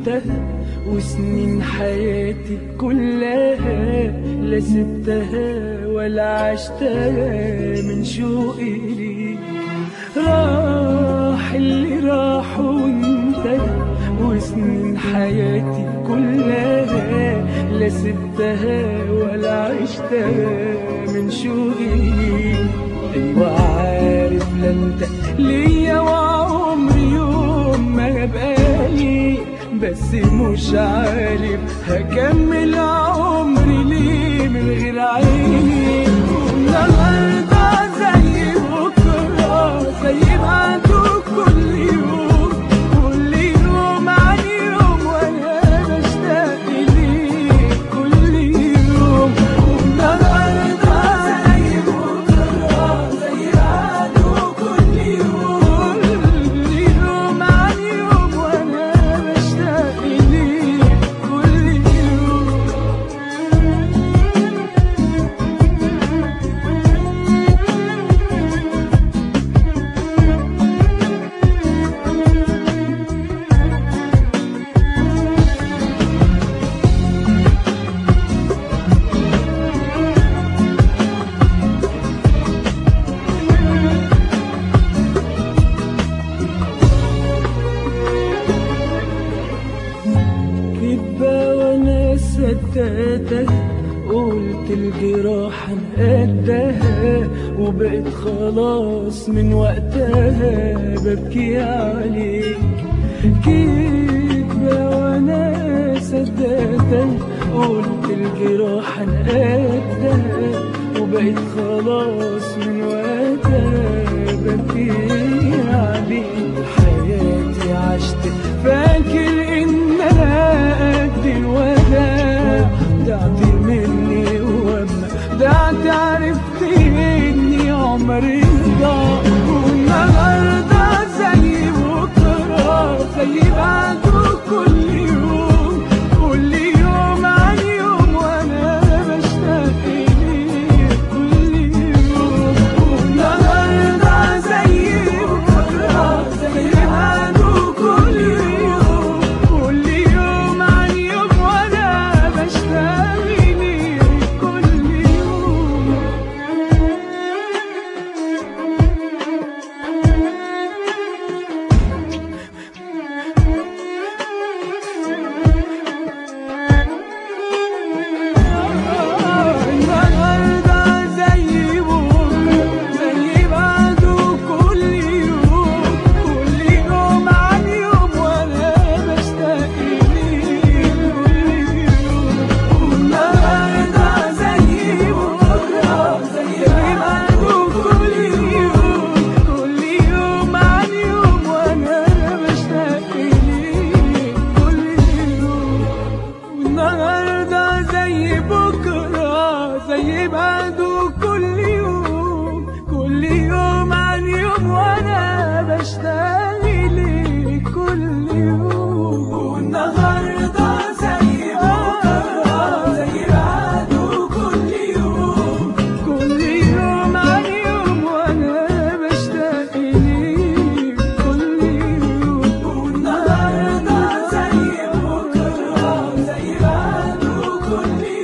وانتهى وسنين حياتي كلها لا سبتها ولا عشتها من شوقي ليك راح اللي راح وانتهى وسنين حياتي كلها لا سبتها ولا عشتها من شوقي ليك ايوه عارف لا انت ليا وعمري يوم ما بقالي بس مش عارف هكمل عمري ليه من غير عيني النهارده زي بكره زي بعده كل يوم كل يوم عن يوم وانا بشتاق ليك كل يوم النهارده زي بكره زي بعده كل يوم كل يوم عن يوم وانا بشتاق ليك كل يوم كدبة وانا صدقتها قلت الجراح انا قدها وبقيت خلاص من وقتها ببكي عليك كدبة وانا صدقتها قلت الجراح انا قدها وبقيت خلاص من وقتها ببكي عليك حياتي عشت فاكر ان انا قد الوداع ضعت مني وما ضعت عرفت اني عمري ضاع والنهارده زي بكره زي بعده كل يوم كل يوم عن يوم وانا بشتاق ليك كل يوم والنهارده زي بكره زي بعده كل يوم كل يوم عن يوم وانا بشتاق ليك كل يوم النهارده زي بكره زي بعده كل يوم كل يوم عن يوم وانا بشتاق ليك كل يوم النهارده زي بكره زي بعده كل يوم كل يوم عن يوم وانا بشتاق ليك كل يوم والنهارده زي بكره زي بعده كل يوم كل يوم عن يوم وانا بشتاق ليك كل يوم والنهارده زي بكره زي بعده كل يوم كل يوم عن يوم وانا بشتاق ليك كل يوم والنهارده زي بكره زي بعده كل